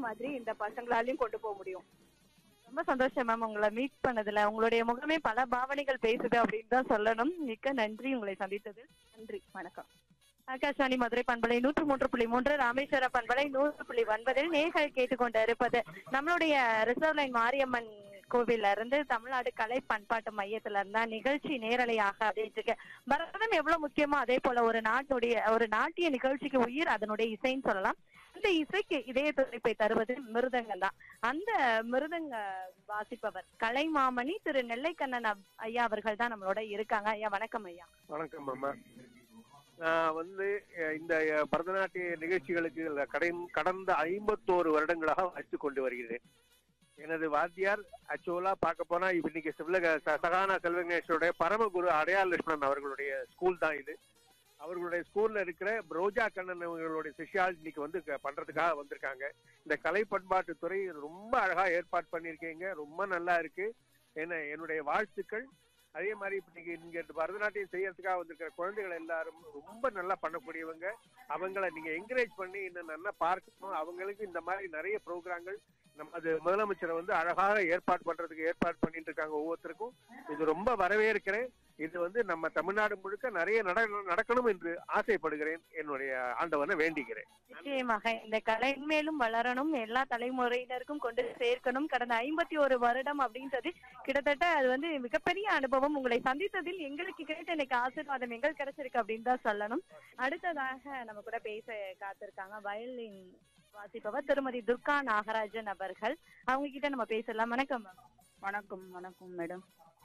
மாதிரி இந்த பசங்களாலையும் கொண்டு போக முடியும் ரொம்ப சந்தோஷம் மேம் உங்களை மீட் பண்ணதுல உங்களுடைய முகமே பல பாவனைகள் பேசுது அப்படின்னு தான் சொல்லணும் மிக்க நன்றி உங்களை சந்தித்தது நன்றி வணக்கம் ஆகாஷவாணி மதுரை பண்பலை நூற்று மூன்று புள்ளி மூன்று ராமேஸ்வர பண்பலை நூறு புள்ளி ஒன்பதில் நேர்கள் கேட்டுக்கொண்டு இருப்பது நம்மளுடைய ரிசர்வ் லைன் மாரியம்மன் கோவில்ல இருந்து தமிழ்நாடு கலை பண்பாட்டு மையத்துல இருந்தா நிகழ்ச்சி நேரலையாக அப்படின்ட்டு இருக்கு பரதம் எவ்வளவு முக்கியமோ அதே போல ஒரு நாட்டுடைய ஒரு நாட்டிய நிகழ்ச்சிக்கு உயிர் அதனுடைய இசைன்னு சொல்லலாம் இந்த இசைக்கு இதய துடிப்பை தருவது மிருதங்கம் தான் அந்த மிருதங்க வாசிப்பவர் கலைமாமணி திரு நெல்லைக்கண்ணன் அப்- ஐயா அவர்கள் தான் நம்மளோட இருக்காங்க ஐயா வணக்கம் ஐயா வணக்கம் அம்மா நான் வந்து அஹ், இந்த அஹ், பரதநாட்டிய நிகழ்ச்சிகளுக்கு கடை- கடந்த ஐம்பத்தோரு வருடங்களாக வாசித்துக் கொண்டு வருகிறேன் எனது வாத்தியார் ஆக்சுவலா பார்க்க போனா இப்ப இன்னைக்கு சிவலக ச- சகானா செல்வகணேஸ்வருடைய பரமகுரு அடையார் லட்சுமணன் அவர்களுடைய ஸ்கூல் தான் இது அவர்களுடைய ஸ்கூல்ல இருக்கிற ரோஜா கண்ணன் அவர்களுடைய சிஷியால் இன்னைக்கு வந்து க- பண்றதுக்காக வந்திருக்காங்க இந்த கலை பண்பாட்டு துறை ரொம்ப அழகா ஏற்பாடு பண்ணியிருக்கீங்க ரொம்ப நல்லா இருக்கு என்ன என்னுடைய வாழ்த்துக்கள் அதே மாதிரி இப்ப நீங்க இங்க இந்த பரதநாட்டியம் செய்யறதுக்காக வந்திருக்கிற குழந்தைகள் எல்லாரும் ரொம்ப நல்லா பண்ணக்கூடியவங்க அவங்கள நீங்க என்கரேஜ் பண்ணி இன்னும் நல்லா பார்க்கணும் அவங்களுக்கு இந்த மாதிரி நிறைய ப்ரோக்ராம்கள் நமது முதலமைச்சரை வந்து அழகாக ஏற்பாடு பண்றதுக்கு ஏற்பாடு பண்ணிட்டு இருக்காங்க ஒவ்வொருத்தருக்கும் இது ரொம்ப வரவேற்கிறேன் இது வந்து நம்ம தமிழ்நாடு முழுக்க நிறைய நட- நடக்கணும் என்று ஆசைப்படுகிறேன் என்னுடைய ஆண்டவனை வேண்டிக்கிறேன் நிச்சயமாக இந்த கலை மேலும் வளரணும் எல்லா தலைமுறையினருக்கும் கொண்டு சேர்க்கணும் கடந்த ஐம்பத்தி ஒரு வருடம் அப்படின்றது கிட்டத்தட்ட அது வந்து மிகப்பெரிய அனுபவம் உங்களை சந்தித்ததில் எங்களுக்கு கிடைத்த எனக்கு ஆசீர்வாதம் எங்களுக்கு கிடைச்சிருக்கு அப்படின்னு தான் சொல்லணும் அடுத்ததாக நம்ம கூட பேச காத்திருக்காங்க வயலின் வாசிப்பவர் திருமதி துர்கா நாகராஜன் அவர்கள் அவங்க கிட்ட நம்ம பேசலாம் வணக்கம் மேம் வணக்கம் வணக்கம் மேடம்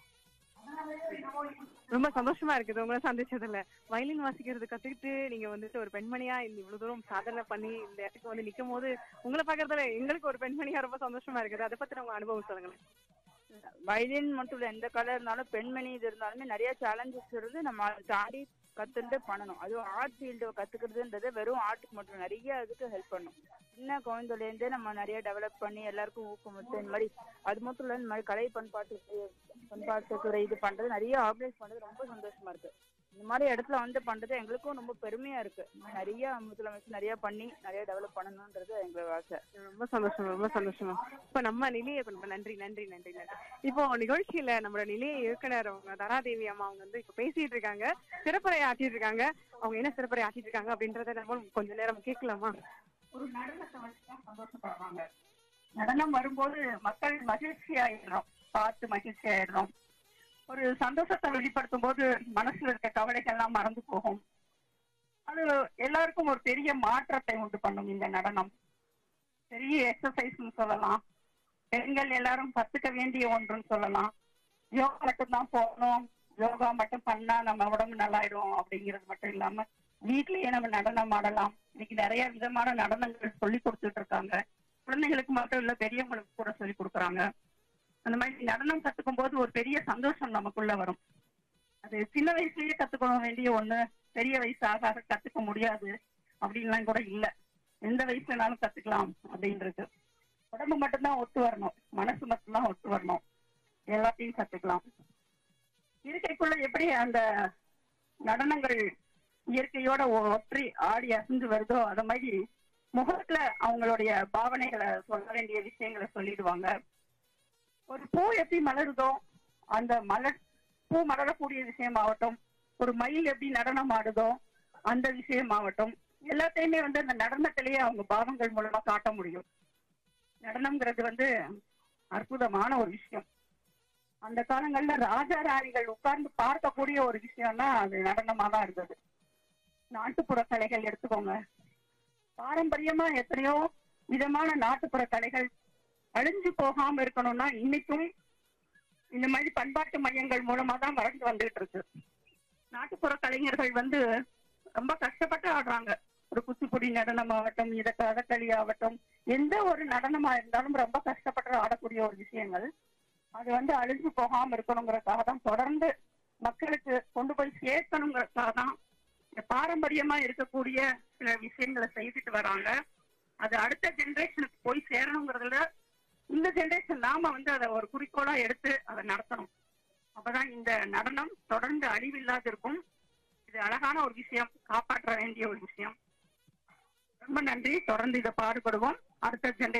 ரொம்ப சந்தோஷமா இருக்குது உங்களை சந்திச்சதுல வயலின் வாசிக்கிறது கத்துக்கிட்டு நீங்க வந்துட்டு ஒரு பெண்மணியா இந்த இவ்வளவு தூரம் சாதனை பண்ணி இந்த இடத்துக்கு வந்து நிக்கும் போது உங்களை பாக்குறதுல எங்களுக்கு ஒரு பெண்மணியா ரொம்ப சந்தோஷமா இருக்குது அதை பத்தி உங்க அனுபவம் சொல்லுங்களேன் வயலின் மட்டும் இல்ல எந்த கலை இருந்தாலும் பெண்மணி இது இருந்தாலுமே நிறைய சேலஞ்சஸ் இருந்து நம்ம அதை தாண்டி கத்துட்டு பண்ணணும் அதுவும் ஆர்ட் ஃபீல்டு கத்துக்கிறதுன்றது வெறும் ஆர்ட்டுக்கு மட்டும் இல்ல, நிறைய இதுக்கு ஹெல்ப் பண்ணும் சின்ன குழந்தையிலேருந்தே நம்ம நிறைய டெவலப் பண்ணி எல்லாருக்கும் ஊக்கமிட்டு இந்த மாதிரி அது மட்டும் இல்ல இந்த மாதிரி கலை பண்பாட்டு பண்பாட்டு துறை இது பண்றது நிறைய ஆர்கனைஸ் பண்றது ரொம்ப சந்தோஷமா இருக்கு இந்த மாதிரி இடத்துல வந்து பண்றது எங்களுக்கும் ரொம்ப பெருமையா இருக்கு இந்த மாதிரி நிறைய முதலமைச்சர் நிறைய பண்ணி நிறைய டெவலப் பண்ணணும்ன்றது எங்களுக்கு ஆசை ரொம்ப சந்தோஷம் ரொம்ப சந்தோஷமா இப்ப நம்ம நிலைய ரொம்ப நன்றி நன்றி நன்றி நன்றி இப்போ நிகழ்ச்சியில நம்மளோட நிலைய இயக்குனர் அவங்க தராதேவி அம்மா அவங்க வந்து இப்ப பேசிட்டு இருக்காங்க சிறப்புரை ஆற்றிட்டு இருக்காங்க அவங்க என்ன சிறப்புரை ஆற்றிட்டு இருக்காங்க அப்படின்றத நம்ம கொஞ்ச நேரம் கேட்கலாமா ஒரு நடனத்தை வச்சு தான் சந்தோஷப்படுறாங்க நடனம் வரும்போது மக்கள் மகிழ்ச்சி ஆயிடுறோம் பார்த்து மகிழ்ச்சி ஆயிடுறோம் ஒரு சந்தோஷத்தை வெளிப்படுத்தும் போது மனசுல இருக்க கவலைகள்லாம் மறந்து போகும் அது எல்லாருக்கும் ஒரு பெரிய மாற்றத்தை உண்டு பண்ணும் இந்த நடனம் பெரிய எக்ஸசைஸ்னு சொல்லலாம் பெண்கள் எல்லாரும் கத்துக்க வேண்டிய ஒன்றுன்னு சொல்லலாம் யோகா மட்டும் தான் போகணும் யோகா மட்டும் பண்ணா நம்ம உடம்பு நல்லாயிடும் அப்படிங்கிறது மட்டும் இல்லாம வீட்லயே நம்ம நடனம் ஆடலாம் இன்னைக்கு நிறைய விதமான நடனங்கள் சொல்லி கொடுத்துட்டு இருக்காங்க குழந்தைகளுக்கு மட்டும் இல்ல பெரியவங்களுக்கு கூட சொல்லி கொடுக்குறாங்க அந்த மாதிரி நடனம் கத்துக்கும் போது ஒரு பெரிய சந்தோஷம் நமக்குள்ள வரும் அது சின்ன வயசுலயே கத்துக்க வேண்டிய ஒண்ணு பெரிய வயசு ஆக ஆக கத்துக்க முடியாது அப்படின்லாம் கூட இல்ல எந்த வயசுலனாலும் கத்துக்கலாம் அப்படின்றது உடம்பு மட்டும்தான் ஒத்து வரணும் மனசு மட்டும்தான் ஒத்து வரணும் எல்லாத்தையும் கத்துக்கலாம் இருக்கைக்குள்ள எப்படி அந்த நடனங்கள் இயற்கையோட ஒற்றி ஆடி அசைந்து வருதோ அத மாதிரி முகத்துல அவங்களுடைய பாவனைகளை சொல்ல வேண்டிய விஷயங்களை சொல்லிடுவாங்க ஒரு பூ எப்படி மலருதோ அந்த மலர் பூ மலரக்கூடிய விஷயமாகட்டும் ஒரு மயில் எப்படி நடனம் ஆடுதோ அந்த விஷயமாகட்டும் எல்லாத்தையுமே வந்து அந்த நடனத்திலேயே அவங்க பாவங்கள் மூலமா காட்ட முடியும் நடனம்ங்கிறது வந்து அற்புதமான ஒரு விஷயம் அந்த காலங்கள்ல ராஜா ராணிகள் உட்கார்ந்து பார்க்கக்கூடிய ஒரு விஷயம்னா அது நடனமா தான் இருந்தது நாட்டுப்புற கலைகள் எடுத்துக்கோங்க பாரம்பரியமா எத்தனையோ விதமான நாட்டுப்புற கலைகள் அழிஞ்சு போகாம இருக்கணும்னா இன்னைக்கும் இந்த மாதிரி பண்பாட்டு மையங்கள் மூலமா தான் வளர்ந்து வந்துகிட்டு இருக்கு நாட்டுப்புற கலைஞர்கள் வந்து ரொம்ப கஷ்டப்பட்டு ஆடுறாங்க ஒரு குச்சிப்புடி நடனம் ஆகட்டும் இத கதகளி ஆகட்டும் எந்த ஒரு நடனமா இருந்தாலும் ரொம்ப கஷ்டப்பட்டு ஆடக்கூடிய ஒரு விஷயங்கள் அது வந்து அழிஞ்சு போகாம இருக்கணுங்கிறதுக்காக தான் தொடர்ந்து மக்களுக்கு கொண்டு போய் சேர்க்கணுங்கிறதுக்காக தான் இந்த பாரம்பரியமா இருக்கக்கூடிய சில விஷயங்களை செய்துட்டு வராங்க அது அடுத்த ஜெனரேஷனுக்கு போய் சேரணுங்கிறதுல இந்த ஜெனரேஷன் நாம வந்து அதை ஒரு குறிக்கோளா எடுத்து அதை நடத்தணும் அப்பதான் இந்த நடனம் தொடர்ந்து அழிவில்லாது இருக்கும் இது அழகான ஒரு விஷயம் காப்பாற்ற வேண்டிய ஒரு விஷயம் ரொம்ப நன்றி தொடர்ந்து இதை பாடுபடுவோம் அடுத்த ஜெனரேஷன்